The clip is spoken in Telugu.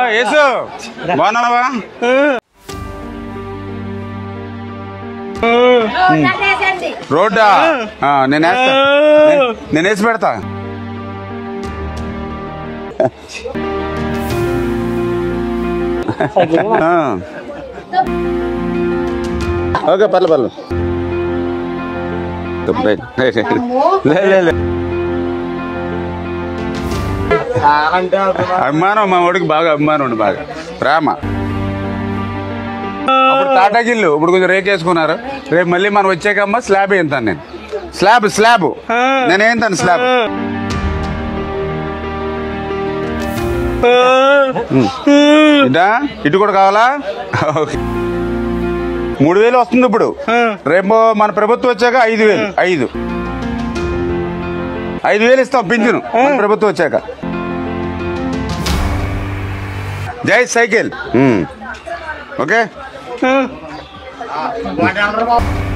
యేసు బాగున్నావా రోడ్డా ఆ, నేను వేస్తా నేను- నేను వేసి పెడతా ఆ. ఓకే పర్లే పర్లే రైట్, రైట్, రైట్. లే లే లే అభిమానం మా వాడికి బాగా అభిమానం ఉంది బాగా ప్రేమ అప్పుడు తాటాకిల్లు ఇప్పుడు కొంచెం రేక్ వేసుకున్నారు రేపు మళ్ళీ మనం వచ్చాకమ్మా స్లాబ్ వేస్తాను నేను స్లాబ్ స్లాబ్ నేను ఏంతాను స్లాబ్ ఇదా ఇటు కూడా కావాలా ఓకే మూడు వేలు వస్తుంది ఇప్పుడు రేపు మన ప్రభుత్వం వచ్చాక ఐదు వేలు ఐదు ఐదు వేలు ఇస్తాం పింఛను మన ప్రభుత్వం వచ్చాక జై సైకిల్ ఉమ్. ఓకే